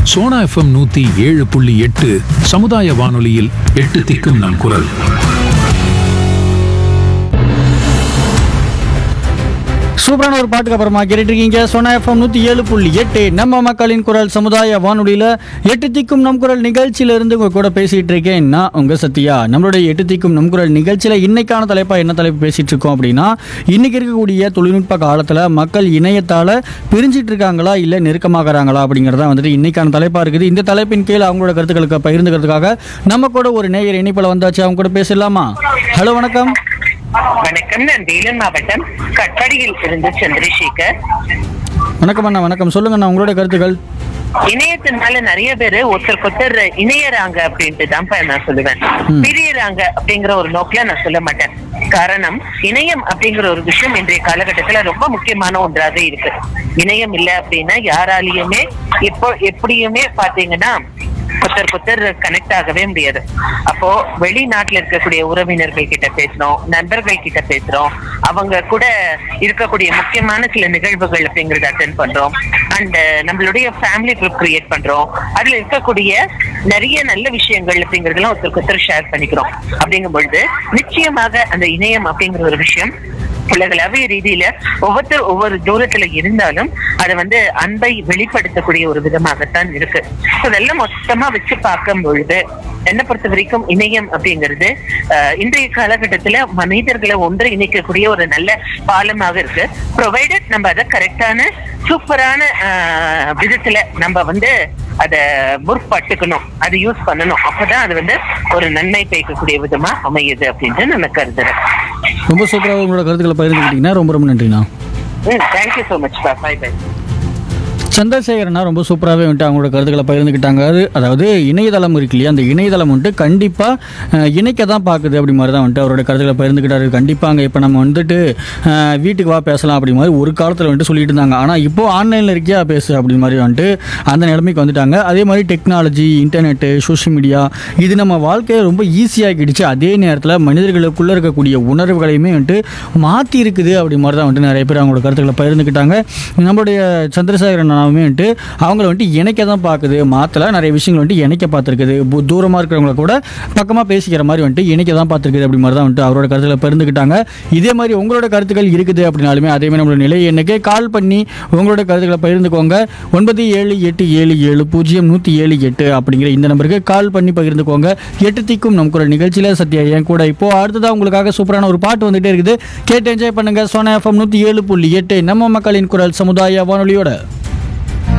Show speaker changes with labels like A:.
A: Sona FM நூத்தி ஏழு புள்ளி எட்டு சமுதாய வானொலியில் எட்டு திக்கும் நம் குரல்
B: சூப்பரான ஒரு பாட்டுக்கு அப்புறமா கேட்டுட்டு இருக்கீங்க சோனா எஃப்எம் நூற்றி ஏழு புள்ளி எட்டு நம்ம மக்களின் குரல் சமுதாய வானொலியில் எட்டு திக்கும் நம் குரல் நிகழ்ச்சியிலிருந்து உங்க கூட பேசிட்டு இருக்கேன் நான் உங்க சத்யா நம்மளுடைய எட்டு திக்கும் நம் குரல் நிகழ்ச்சியில் இன்னைக்கான தலைப்பா என்ன தலைப்பு பேசிட்டு இருக்கோம் அப்படின்னா இன்னைக்கு இருக்கக்கூடிய தொழில்நுட்ப காலத்தில் மக்கள் இணையத்தால் பிரிஞ்சிட்டு இருக்காங்களா இல்லை நெருக்கமாகறாங்களா அப்படிங்கிறதா வந்துட்டு இன்னைக்கான தலைப்பா இருக்குது இந்த தலைப்பின் கீழ் அவங்களோட கருத்துக்களுக்கு பகிர்ந்துக்கிறதுக்காக நம்ம கூட ஒரு நேயர் இணைப்பில் வந்தாச்சு அவங்க கூட பேசலாமா ஹலோ வணக்கம்
C: வணக்கம் நான் வேலூர் மாவட்டம் கட்பாடியில் இருந்து சந்திரசேகர்
B: வணக்கம் அண்ணா வணக்கம் சொல்லுங்க அண்ணா உங்களோட கருத்துக்கள்
C: இணையத்தினால நிறைய பேரு ஒருத்தருக்கு ஒருத்தர் இணையறாங்க அப்படின்ட்டு தான் நான் சொல்லுவேன் பிரியறாங்க அப்படிங்கிற ஒரு நோக்கில நான் சொல்ல மாட்டேன் காரணம் இணையம் அப்படிங்கிற ஒரு விஷயம் இன்றைய காலகட்டத்துல ரொம்ப முக்கியமான ஒன்றாக இருக்கு இணையம் இல்ல அப்படின்னா யாராலையுமே இப்போ எப்படியுமே பாத்தீங்கன்னா ஒருத்தருக்கு ஒருத்தர் கனெக்ட் ஆகவே முடியாது அப்போ வெளிநாட்டுல இருக்கக்கூடிய உறவினர்கள் கிட்ட பேசுறோம் நண்பர்கள் கிட்ட பேசுறோம் அவங்க கூட இருக்கக்கூடிய முக்கியமான சில நிகழ்வுகள் அப்படிங்கறத அட்டென்ட் பண்றோம் அண்ட் நம்மளுடைய ஃபேமிலி குரூப் கிரியேட் பண்றோம் அதுல இருக்கக்கூடிய நிறைய நல்ல விஷயங்கள் அப்படிங்கறதெல்லாம் ஒருத்தருக்கு ஒருத்தர் ஷேர் பண்ணிக்கிறோம் அப்படிங்கும் பொழுது நிச்சயமாக அந்த இணையம் அப்படிங்கிற ஒரு விஷயம் உலகளாவிய ரீதியில ஒவ்வொருத்தர் ஒவ்வொரு தூரத்துல இருந்தாலும் அதை வந்து அன்பை வெளிப்படுத்தக்கூடிய ஒரு விதமாகத்தான் இருக்கு So இதெல்லாம் மொத்தமா வச்சு பார்க்கும் பொழுது என்னை பொறுத்த வரைக்கும் இணையம் அப்படிங்கிறது அஹ், இன்றைய காலகட்டத்துல மனிதர்களை ஒன்று இணைக்கக்கூடிய ஒரு நல்ல பாலமாக இருக்கு ப்ரொவைடட் நம்ம அதை கரெக்டான சூப்பரான அஹ், விதத்துல நம்ம வந்து அதை முற்பட்டுக்கணும் அதை யூஸ் பண்ணணும் அப்பதான் அது வந்து ஒரு நன்மை பயக்கக்கூடிய விதமா அமையுது அப்படின்ட்டு நான் கருதுறேன்
B: ரொம்ப சூப்பராக உங்களோட கருத்துக்களை பகிர்ந்துக்கிட்டீங்கன்னா ரொம்ப ரொம்ப நன்றிண்ணா
C: ம் thank you so much bye bye
B: சந்திரசேகரனா ரொம்ப சூப்பராகவே வந்துட்டு அவங்களோட கருத்துக்களை பகிர்ந்துக்கிட்டாங்க அது அதாவது இணையதளம் இருக்கு இல்லையா அந்த இணையதளம் வந்துட்டு கண்டிப்பாக இணைக்க தான் பார்க்குது அப்படி மாதிரி தான் வந்துட்டு அவரோட கருத்துக்களை பகிர்ந்துக்கிட்டாரு கண்டிப்பாங்க இப்போ நம்ம வந்துட்டு அஹ், வீட்டுக்கு வா பேசலாம் அப்படி மாதிரி ஒரு காலத்தில் வந்துட்டு சொல்லிட்டு இருந்தாங்க ஆனால் இப்போ ஆன்லைனில் இருக்கியா பேசு அப்படி மாதிரி வந்துட்டு அந்த நிலைமைக்கு வந்துட்டாங்க அதே மாதிரி டெக்னாலஜி இன்டர்நெட்டு சோஷியல் மீடியா இது நம்ம வாழ்க்கையை ரொம்ப ஈஸியாக்கிடுச்சு அதே நேரத்தில் மனிதர்களுக்குள்ளே இருக்கக்கூடிய உணர்வுகளையுமே வந்துட்டு மாற்றி இருக்குது அப்படி மாதிரி தான் வந்துட்டு நிறைய பேர் அவங்களோட கருத்துக்களை பகிர்ந்துக்கிட்டாங்க நம்மளுடைய சந்திரசேகரன் அண்ணாவுமே வந்துட்டு அவங்கள வந்துட்டு இணைக்க தான் பார்க்குது மாற்றல நிறைய விஷயங்கள் வந்துட்டு இணைக்க பார்த்துருக்குது தூரமாக இருக்கிறவங்கள கூட பக்கமாக பேசிக்கிற மாதிரி வந்துட்டு இணைக்க தான் பார்த்துருக்குது அப்படி மாதிரி தான் வந்துட்டு அவரோட கருத்துக்களை பகிர்ந்துக்கிட்டாங்க இதே மாதிரி உங்களோட கருத்துக்கள் இருக்குது அப்படின்னாலுமே அதே மாதிரி நம்மளோட நிலை எண்ணுக்கு கால் பண்ணி உங்களோட கருத்துக்களை பகிர்ந்துக்கோங்க ஒன்பது ஏழு எட்டு ஏழு ஏழு பூஜ்ஜியம் நூற்றி ஏழு எட்டு அப்படிங்கிற இந்த நம்பருக்கு கால் பண்ணி பகிர்ந்துக்கோங்க எட்டு திக்கும் நம் குரல் நிகழ்ச்சியில் சத்யா என் கூட இப்போ அடுத்ததாக உங்களுக்காக சூப்பரான ஒரு பாட்டு வந்துட்டே இருக்குது கேட்டு என்ஜாய் பண்ணுங்க சோனா எஃப்எம் நூற்றி ஏழு புள்ளி எட்டு நம்ம மக்களின் குரல் சமுதாய வானொலியோட